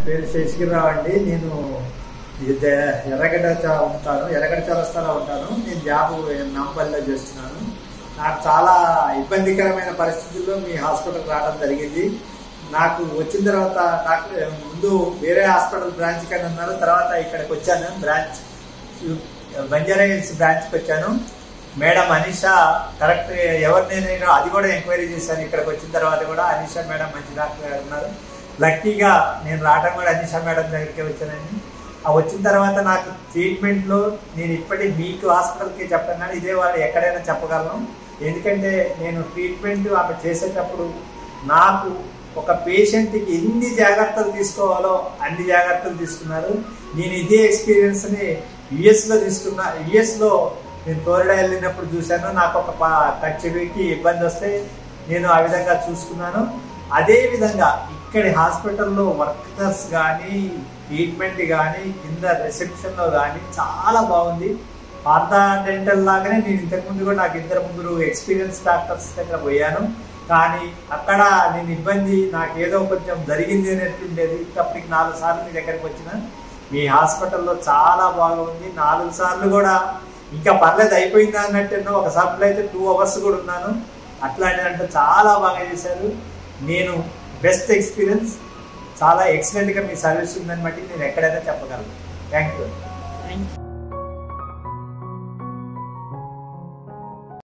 పేరు శేషగిరిరావు అండి నేను ఇది ఎర్రగడ్డ చా- ఉంటాను ఎర్రగడ్డ చౌరస్తాలో ఉంటాను నేను జాబ్ నాంపల్లిలో చేస్తున్నాను నాకు చాలా ఇబ్బందికరమైన పరిస్థితుల్లో మీ హాస్పిటల్కి రావడం జరిగింది నాకు వచ్చిన తర్వాత డాక్టర్ ముందు వేరే హాస్పిటల్ బ్రాంచ్ కానీ ఉన్నారు తర్వాత ఇక్కడికి వచ్చాను బ్రాంచ్ బంజారా హిల్స్ బ్రాంచ్కి వచ్చాను మేడం అనిషా కరెక్ట్ ఎవరిని నేను అది కూడా ఎంక్వైరీ చేశాను ఇక్కడికి వచ్చిన తర్వాత కూడా అనిషా మేడం మంచి డాక్టర్ గారు ఉన్నారు లక్కీగా నేను రావడం కూడా అనిషా మేడం దగ్గరికి వచ్చానండి ఆ వచ్చిన తర్వాత నాకు ట్రీట్మెంట్లో నేను ఇప్పటికి మీకు హాస్పిటల్కి చెప్పాను కానీ ఇదే వాళ్ళు ఎక్కడైనా చెప్పగలను ఎందుకంటే నేను ట్రీట్మెంట్ ఆమె చేసేటప్పుడు నాకు ఒక పేషెంట్కి ఎన్ని జాగ్రత్తలు తీసుకోవాలో అన్ని జాగ్రత్తలు తీసుకున్నారు నేను ఇదే ఎక్స్పీరియన్స్ని యుఎస్లో తీసుకున్న యుఎస్లో నేను ఫ్లోరిడా వెళ్ళినప్పుడు చూశాను నాకు ఒక ఖర్చుకి ఇబ్బంది వస్తే నేను ఆ విధంగా చూసుకున్నాను అదే విధంగా ఇక్కడి హాస్పిటల్లో వర్కర్స్ కానీ ట్రీట్మెంట్ కానీ కింద రిసెప్షన్లో కానీ చాలా బాగుంది పార్థా డెంటల్ లాగానే నేను ఇంతకుముందు కూడా నాకు ఇద్దరు ముగ్గురు ఎక్స్పీరియన్స్ డాక్టర్స్ దగ్గర పోయాను కానీ అక్కడ నేను ఇబ్బంది నాకు ఏదో కొంచెం జరిగింది అనేట్టుండేది అప్పటికి నాలుగు సార్లు మీ దగ్గరికి వచ్చిన మీ హాస్పిటల్లో చాలా బాగుంది నాలుగు సార్లు కూడా ఇంకా పర్లేదు అయిపోయిందా అన్నట్టు ఒక సార్లు అయితే టూ అవర్స్ కూడా ఉన్నాను అట్లాంటి అంటే చాలా బాగా చేశారు నేను బెస్ట్ ఎక్స్పీరియన్స్ చాలా ఎక్సలెంట్గా మీ సర్వీస్ ఉందని బట్టి నేను ఎక్కడైనా చెప్పగలను థ్యాంక్ యూ